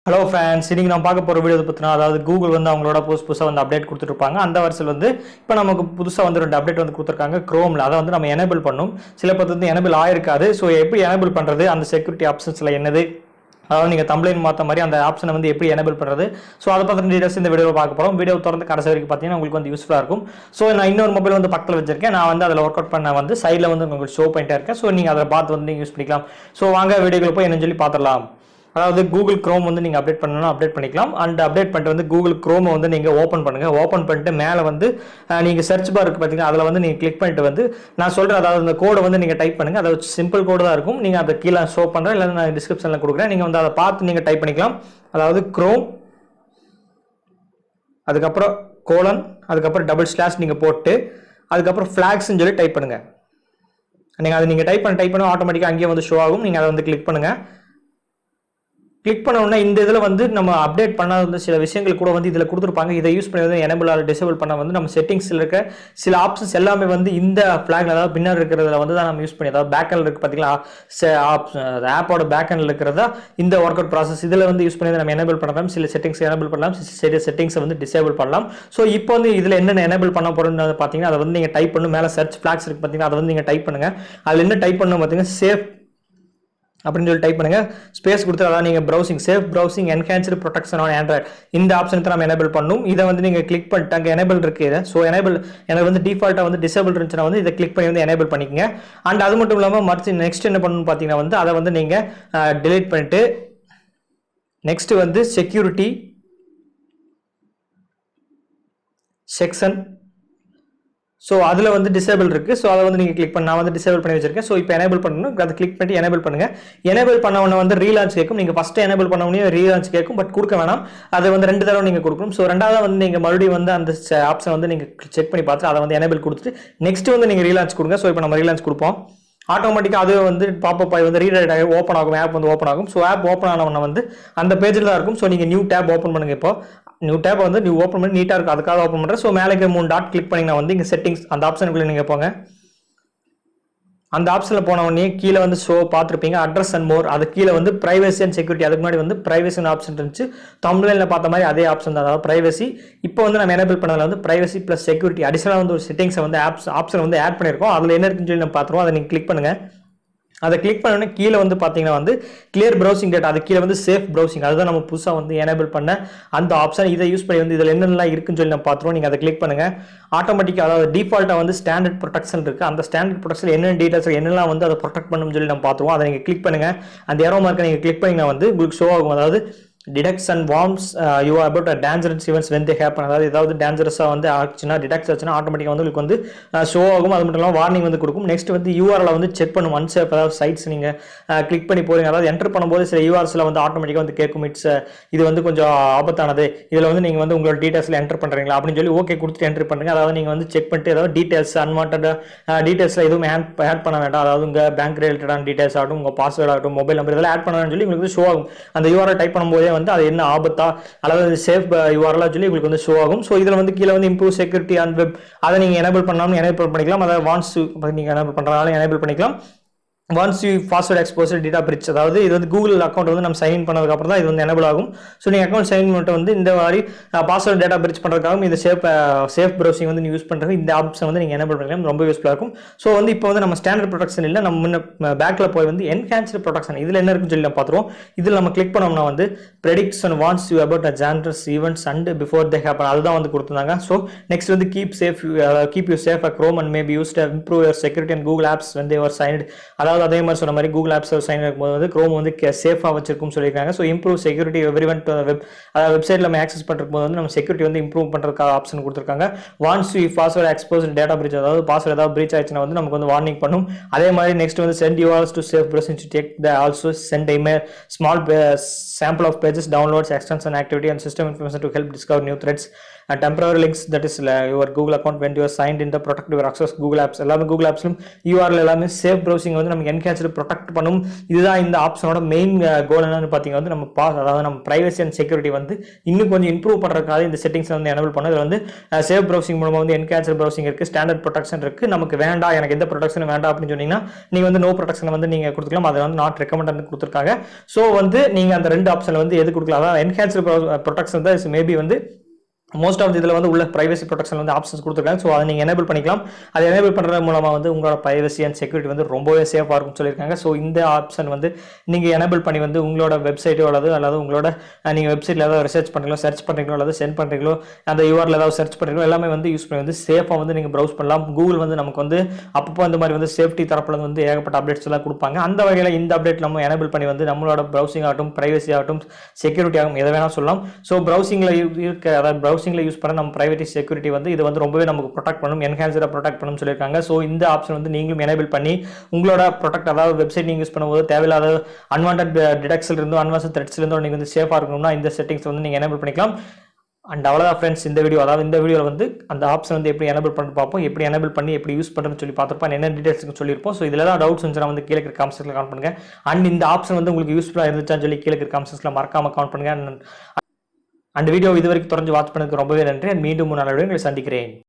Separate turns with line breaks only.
hello friends இன்னைக்கு நான் பார்க்க போகிற வீடியோ பற்றினா அதாவது கூகுள் வந்து அவங்களோட புதுசு புதுசாக வந்து அப்டேட் கொடுத்துருப்பாங்க அந்த வரிசையில் வந்து இப்போ நமக்கு புதுசாக வந்து ரெண்டு அப்டேட் வந்து கொடுத்துருக்காங்க க்ரோமில் அதை வந்து நம்ம எனேபிள் பண்ணும் சில பத்து வந்து எனேபிள் ஆயிருக்காது ஸோ எப்படி எனேபிள் பண்ணுறது அந்த செக்யூரிட்டி ஆப்ஷன்ஸில் என்னது அதாவது நீங்கள் கம்ப்ளைண்ட் மாற்ற மாதிரி அந்த ஆப்ஷனை வந்து எப்படி எனேபிள் பண்ணுறது ஸோ அதை பற்றின டீடைல்ஸ் இந்த வீடியோவில் பார்க்க போகிறோம் வீடியோ திறந்து கடைசி வரைக்கும் பார்த்தீங்கன்னா உங்களுக்கு வந்து யூஸ்ஃபுல்லாக இருக்கும் ஸோ நான் இன்னொரு மொபைல் வந்து பக்கத்தில் வச்சிருக்கேன் நான் வந்து அதில் ஒர்க் அவுட் பண்ண வந்து சைடில் வந்து உங்களுக்கு ஷோ பண்ணிட்டே இருக்கேன் ஸோ நீங்கள் அதை பார்த்து வந்து யூஸ் பண்ணிக்கலாம் ஸோ வாங்க வீடியோக்குள்ள போய் என்னன்னு சொல்லி பார்த்துடலாம் அதாவது கூகுள் க்ரோம் வந்து நீங்கள் அப்டேட் பண்ணணும்னா அப்டேட் பண்ணிக்கலாம் அண்ட் அப்டேட் பண்ணிட்டு வந்து கூகுள் க்ரோமை வந்து நீங்கள் ஓப்பன் பண்ணுங்கள் ஓப்பன் பண்ணிட்டு மேலே வந்து நீங்கள் சர்ச் பார் இருக்குது பார்த்தீங்கன்னா அதில் வந்து நீங்கள் கிளிக் பண்ணிட்டு வந்து நான் சொல்கிறேன் அதாவது அந்த கோடை வந்து நீங்கள் டைப் பண்ணுங்கள் அதாவது சிம்பிள் கோடு தான் இருக்கும் நீங்கள் அதை கீழே ஷோ பண்ணுறேன் இல்லை நான் டிஸ்கிரிப்ஷனில் கொடுக்குறேன் நீங்கள் வந்து அதை பார்த்து நீங்கள் டைப் பண்ணிக்கலாம் அதாவது க்ரோம் அதுக்கப்புறம் கோலன் அதுக்கப்புறம் டபுள் ஸ்லாஷ் நீங்கள் போட்டு அதுக்கப்புறம் ஃப்ளாக்ஸ்னு சொல்லி டைப் பண்ணுங்கள் நீங்கள் அதை நீங்கள் டைப் பண்ண டைப் பண்ண ஆட்டோமேட்டிக்காக அங்கேயே வந்து ஷோ ஆகும் நீங்கள் அதை வந்து கிளிக் பண்ணுங்கள் கிளிக் பண்ண உடனே இந்த இதில் வந்து நம்ம அப்டேட் பண்ணாத வந்து சில விஷயங்கள் கூட வந்து இதில் கொடுத்துருப்பாங்க இதை யூஸ் பண்ணி வந்து எனபிள் ஆர் டிசேபிள் பண்ண வந்து நம்ம செட்டிங்ஸில் இருக்க சில ஆப்ஷன்ஸ் எல்லாமே வந்து இந்த ஃப்ளாக்ல அதாவது பின்னர் இருக்கிறதுல வந்து தான் நம்ம யூஸ் பண்ணி அதாவது பேக் இருக்கு பார்த்தீங்களா ஆப்போட பேக் இருக்கிறதா இந்த ஒர்க் அவுட் ப்ராசஸ் இதில் வந்து யூஸ் பண்ணி நம்ம எனபிள் பண்ணலாம் சில செட்டிங்ஸ் எனபிள் பண்ணலாம் சில செட்டிங்ஸை வந்து டிசேபிள் பண்ணலாம் ஸோ இப்போ வந்து இதில் என்னென்ன எனபிள் பண்ண போகிறோம்னு பார்த்தீங்கன்னா அதை வந்து நீங்கள் டைப் பண்ணணும் மேலே சர்ச் ஃப்ளாக்ஸ் இருக்கு பார்த்தீங்கன்னா அதை வந்து நீங்கள் டைப் பண்ணுங்கள் அதில் என்ன டைப் பண்ணணும் பார்த்தீங்கன்னா சேஃப் அப்படின்னு சொல்லி டைப் பண்ணுங்க ஸ்பேஸ் கொடுத்து அதான் நீங்கள் browsing safe browsing enhanced protection on Android இந்த ஆப்ஷன் நம்ம எனேபிள் பண்ணும் இதை வந்து நீங்கள் கிளிக் பண்ணிட்டு அங்கே எனேபிள் இருக்கு இதை ஸோ எனேபிள் எனக்கு வந்து டிஃபால்ட்டாக வந்து டிசேபிள் இருந்துச்சுன்னா வந்து இதை கிளிக் பண்ணி வந்து எனேபிள் பண்ணிக்கங்க அண்ட் அது மட்டும் இல்லாமல் மறுத்து நெக்ஸ்ட் என்ன பண்ணணும்னு பார்த்தீங்கன்னா வந்து அதை வந்து நீங்கள் டிலீட் பண்ணிட்டு நெக்ஸ்ட் வந்து செக்யூரிட்டி செக்ஷன் ஸோ அதில் வந்து டிசேபிள் இருக்குது ஸோ அதை வந்து நீங்கள் கிளிக் பண்ண நான் வந்து டிசேபிள் பண்ணி வச்சிருக்கேன் ஸோ இப்போ எனேபிள் பண்ணணும் அதை கிளிக் பண்ணி எனேபிள் பண்ணுங்கள் எனேபிள் பண்ண உடனே வந்து ரீலான்ச் கேட்கும் நீங்கள் ஃபஸ்ட்டு எனேபிள் பண்ண உடனே ரீலான்ச் கேட்கும் பட் கொடுக்க வேணாம் அதை வந்து ரெண்டு தடவை நீங்கள் கொடுக்கணும் ஸோ ரெண்டாவது வந்து நீங்கள் மறுபடியும் வந்து அந்த ஆப்ஷன் வந்து நீங்கள் செக் பண்ணி பார்த்துட்டு அதை வந்து எனேபிள் கொடுத்துட்டு நெக்ஸ்ட் வந்து நீங்கள் ரீலான்ச் கொடுங்க ஸோ இப்போ நம்ம ரீலான்ச் கொடுப்போம் ஆட்டோமேட்டிக்காக அது வந்து பாப்பப் ஆகி வந்து ரீடைட் ஆகி ஓப்பன் ஆகும் ஆப் வந்து ஓப்பன் ஆகும் ஸோ ஆப் ஓப்பன் ஆனவொன்னே வந்து அந்த பேஜில் தான் இருக்கும் ஸோ நீங்கள் நியூ டேப் ஓப்பன் பண்ணுங்க இப்போ நியூ டேப் வந்து நியூ ஓப்பன் பண்ணி நீட்டாக இருக்கும் அதுக்காக ஓப்பன் பண்ணுறேன் ஸோ மேலே இருக்க மூணு டாட் கிளிக் பண்ணிங்கன்னா வந்து இங்கே செட்டிங்ஸ் அந்த ஆப்ஷனுக்குள்ளே நீங்கள் போங்க அந்த ஆப்ஷனில் போன உடனே கீழே வந்து ஷோ பார்த்துருப்பீங்க அட்ரஸ் அண்ட் மோர் அது கீழே வந்து ப்ரைவசி அண்ட் செக்யூரிட்டி அதுக்கு முன்னாடி வந்து ப்ரைவசி ஆப்ஷன் இருந்துச்சு தமிழில் பார்த்த மாதிரி அதே ஆப்ஷன் தான் அதாவது ப்ரைவசி இப்போ வந்து நம்ம எனேபிள் பண்ணதில் வந்து ப்ரைவசி ப்ளஸ் செக்யூரிட்டி அடிஷனலாக வந்து ஒரு செட்டிங்ஸை வந்து ஆப்ஸ் ஆப்ஷன் வந்து ஆட் பண்ணியிருக்கோம் அதில் என்ன இருக்குன்னு சொல்லி நம்ம பார்த்துருவோம் அதை நீங்கள் கிளிக் பண்ணுங்கள் அதை கிளிக் பண்ண கீழே வந்து பார்த்தீங்கன்னா வந்து கிளியர் ப்ரௌசிங் டேட்டா அது கீழே வந்து சேஃப் ப்ரௌசிங் அதுதான் நம்ம புதுசாக வந்து எனேபிள் பண்ண அந்த ஆப்ஷன் இதை யூஸ் பண்ணி வந்து இதில் என்னென்னலாம் இருக்குன்னு சொல்லி நம்ம பார்த்துருவோம் நீங்கள் அதை கிளிக் பண்ணுங்கள் ஆட்டோமேட்டிக்காக அதாவது டிஃபால்ட்டாக வந்து ஸ்டாண்டர்ட் ப்ரொடெக்ஷன் இருக்குது அந்த ஸ்டாண்டர்ட் ப்ரொடெக்ஷன் என்னென்ன டீட்டெயில்ஸ் என்னெல்லாம் வந்து அதை ப்ரொடெக்ட் பண்ணணும்னு சொல்லி நம்ம பார்த்துருவோம் அதை நீங்கள் கிளிக் பண்ணுங்கள் அந்த ஏரோ மார்க்கை நீங்கள் கிளிக் பண்ணிங்கன்னா வந்து உங்களுக்கு ஷோ ஆகும் அதாவது detects and warns you about dangerous events when they happen அதாவது ஏதாவது டேஞ்சரஸாக வந்து ஆச்சுன்னா டிடெக்ட்ஸ் ஆச்சுன்னா ஆட்டோமேட்டிக்காக வந்து உங்களுக்கு வந்து ஷோ ஆகும் அது மட்டும் இல்லாமல் வார்னிங் வந்து கொடுக்கும் நெக்ஸ்ட் வந்து யூஆரில் வந்து செக் பண்ணும் அன்சேஃப் அதாவது சைட்ஸ் நீங்கள் கிளிக் பண்ணி போறீங்க அதாவது என்டர் பண்ணும்போது சில யூஆர்ஸில் வந்து ஆட்டோமேட்டிக்காக வந்து கேட்கும் இட்ஸ் இது வந்து கொஞ்சம் ஆபத்தானது இதில் வந்து நீங்கள் வந்து உங்களோட டீட்டெயில்ஸில் என்டர் பண்ணுறீங்களா அப்படின்னு சொல்லி ஓகே கொடுத்துட்டு என்டர் பண்ணுங்க அதாவது நீங்கள் வந்து செக் பண்ணிட்டு ஏதாவது டீட்டெயில்ஸ் அன்வான்ட் டீட்டெயில்ஸில் எதுவும் ஆட் ஆட் பண்ண வேண்டாம் அதாவது உங்கள் பேங்க் ரிலேட்டடான டீட்டெயில்ஸ் ஆகட்டும் உங்கள் பாஸ்வேர்ட் ஆகட்டும் மொபைல் நம்பர் இதெல்லாம் ஆட் பண்ணணும்னு சொல்லி உங்களுக்கு ஷோ ஆகும் அந்த யூஆர் டைப் பண்ணும்போதே வந்து அது என்ன ஆபத்தா அல்லது சேஃப் யூஆர்லாம் சொல்லி உங்களுக்கு வந்து ஷோ ஆகும் ஸோ இதில் வந்து கீழே வந்து இம்ப்ரூவ் செக்யூரிட்டி அண்ட் வெப் அதை நீங்கள் எனேபிள் பண்ணாலும் எனேபிள் பண்ணிக்கலாம் அதை வான்ஸ் நீங்கள் எனேபிள் பண்ணுறதுனால எனேபிள் பண்ணிக்கலாம் once you password exposure data breach அதாவது இது வந்து கூகுள் அக்கௌண்ட் வந்து நம்ம சைன் பண்ணதுக்கு அப்புறம் தான் இது வந்து எனபிள் ஆகும் ஸோ நீங்கள் அக்கௌண்ட் சைன் பண்ணிட்டு வந்து இந்த மாதிரி பாஸ்வேர்ட் டேட்டா பிரிச் பண்ணுறதுக்காகவும் இந்த சேஃப் சேஃப் ப்ரௌசிங் வந்து யூஸ் பண்ணுறது இந்த ஆப்ஷன் வந்து நீங்கள் எனபிள் பண்ணிக்கலாம் ரொம்ப யூஸ்ஃபுல்லாக இருக்கும் ஸோ வந்து இப்போ வந்து நம்ம ஸ்டாண்டர்ட் ப்ரொடக்ஷன் இல்லை நம்ம முன்ன பேக்கில் போய் வந்து என்ஹான்ஸ்டு ப்ரொடக்ஷன் இதில் என்ன இருக்குன்னு சொல்லி நம்ம பார்த்துருவோம் இதில் நம்ம கிளிக் பண்ணோம்னா வந்து prediction warns you about a dangerous events and before they happen அதுதான் வந்து கொடுத்துருந்தாங்க ஸோ நெக்ஸ்ட் வந்து keep safe keep you safe uh Chrome and maybe use improve your security and Google apps வந்து தேவர் சைன்டு அதாவது அதே மாதிரி சொன்ன மாதிரி கூகுள் ஆப்ஸ் சைன் இருக்கும்போது வந்து க்ரோம் வந்து சேஃபாக வச்சிருக்கும் சொல்லியிருக்காங்க so improve security every one web அதாவது வெப்சைட்டில் நம்ம ஆக்சஸ் பண்ணும்போது வந்து நம்ம செக்யூரிட்டி வந்து இம்ப்ரூவ் பண்ணுறதுக்காக ஆப்ஷன் கொடுத்துருக்காங்க warns you password expose data breach அதாவது பாஸ்வேர்ட் ஏதாவது பிரீச் ஆயிடுச்சுன்னா வந்து நமக்கு வந்து வார்னிங் பண்ணும் அதே மாதிரி நெக்ஸ்ட் வந்து send URLs to safe browsing to take the also send email small sample of pages downloads extension activity and system information to help discover new threats temporary links that is your Google account when you're signed in the product your access Google apps எல்லாமே Google ஆப்ஸ்லும் URL எல்லாமே safe browsing வந்து நமக்கு என்கேன்ஸ்டு protect பண்ணும் இதுதான் இந்த ஆப்ஷனோட main கோல் என்னன்னு பார்த்தீங்கன்னா வந்து நம்ம பாஸ் அதாவது நம்ம பிரைவசி அண்ட் செக்யூரிட்டி வந்து இன்னும் கொஞ்சம் இம்ப்ரூவ் பண்ணுறதுக்காக இந்த செட்டிங்ஸ் வந்து எனபிள் பண்ண இதில் வந்து சேஃப் ப்ரௌசிங் மூலமாக வந்து என்கேன்ஸ்டு ப்ரௌசிங் இருக்குது ஸ்டாண்டர்ட் ப்ரொடெக்ஷன் இருக்குது நமக்கு வேண்டாம் எனக்கு எந்த ப்ரொடெக்ஷனும் வேண்டாம் அப்படின்னு சொன்னீங்கன்னா நீங்கள் வந்து நோ ப்ரொடெக்ஷன் வந்து நீங்கள் கொடுத்துக்கலாம் அதை வந்து நாட் ரெக்கமெண்ட் கொடுத்துருக்காங்க ஸோ வந்து நீங்கள் அந்த ரெண்டு ஆப்ஷனில் வந்து எது கொடுக்கலாம் அதாவது என்ஹான்ஸ்டு ப்ரொடெக்ஷன் தான் மேபி வந்து மோஸ்ட் ஆஃப் இதில் வந்து உள்ள பிரைவசி ப்ரொடெக்ஷன் வந்து ஆப்ஷன்ஸ் கொடுத்துருக்காங்க ஸோ அதை நீங்கள் எனேபிள் பண்ணிக்கலாம் அதை எனேபிள் பண்ணுறது மூலமாக வந்து உங்களோட பிரைவசி அண்ட் செக்யூரிட்டி வந்து ரொம்பவே சேஃபாக இருக்கும்னு சொல்லியிருக்காங்க ஸோ இந்த ஆப்ஷன் வந்து நீங்கள் எனேபிள் பண்ணி வந்து உங்களோட வெப்சைட்டோ அல்லது அல்லது உங்களோட நீங்கள் வெப்சைட்டில் ஏதாவது ரிசர்ச் பண்ணுறீங்களோ சர்ச் பண்ணுறீங்களோ அல்லது சென்ட் பண்ணுறீங்களோ அந்த யூஆரில் ஏதாவது சர்ச் பண்ணுறீங்களோ எல்லாமே வந்து யூஸ் பண்ணி வந்து சேஃபாக வந்து நீங்கள் ப்ரௌஸ் பண்ணலாம் கூகுள் வந்து நமக்கு வந்து அப்பப்போ அந்த மாதிரி வந்து சேஃப்டி தரப்புல வந்து ஏகப்பட்ட அப்டேட்ஸ் எல்லாம் கொடுப்பாங்க அந்த வகையில் இந்த அப்டேட் நம்ம எனேபிள் பண்ணி வந்து நம்மளோட ப்ரௌசிங் ஆகட்டும் பிரைவசி ஆகட்டும் செக்யூரிட்டி ஆகும் எதை வேணால் சொல்லலாம் ஸோ ப்ரௌசிங்கில் இருக்க அதாவது ப்ரௌசிங்கில் யூஸ் பண்ண நம்ம பிரைவேட்டி செக்யூரிட்டி வந்து இது வந்து ரொம்பவே நமக்கு ப்ரொடெக்ட் பண்ணும் என்ஹான்ஸாக ப்ரொடெக்ட் பண்ணும் சொல்லியிருக்காங்க ஸோ இந்த ஆப்ஷன் வந்து நீங்களும் எனேபிள் பண்ணி உங்களோட ப்ரொடெக்ட் அதாவது வெப்சைட் நீங்கள் யூஸ் பண்ணும்போது தேவையில்லாத அன்வான்ட் டிடக்ஸ்ல இருந்தோ அன்வான்ஸ் த்ரெட்ஸ்ல இருந்தோ நீங்கள் வந்து சேஃபாக இருக்கணும்னா இந்த செட்டிங்ஸ் வந்து நீங்கள் எனேபிள் பண்ணிக்கலாம் அண்ட் அவ்வளோதான் ஃப்ரெண்ட்ஸ் இந்த வீடியோ அதாவது இந்த வீடியோவில் வந்து அந்த ஆப்ஷன் வந்து எப்படி எனேபிள் பண்ணி பார்ப்போம் எப்படி எனேபிள் பண்ணி எப்படி யூஸ் பண்ணுறதுன்னு சொல்லி பார்த்துருப்போம் என்ன டீடைல்ஸ் சொல்லியிருப்போம் ஸோ இதில் ஏதாவது டவுட்ஸ் வந்துச்சுன்னா வந்து கீழே இருக்க காமெண்ட்ஸில் கால் பண்ணுங்க அண்ட் இந்த ஆப்ஷன் வந்து உங்களுக்கு யூஸ்ஃபுல்லாக இருந்துச்சான்னு சொல்லி கீழே இருக்க காமெண்ட்ஸில் மறக்காம கவுண்ட் பண்ணுங்க அண்ட் வீடியோ இது வரைக்கும் தொடர்ந்து வாட்ச் பண்ணதுக்கு ரொம்பவே நன்றி அண்ட் மீண்டும் நல்ல உங்களை சந்திக்கிறேன்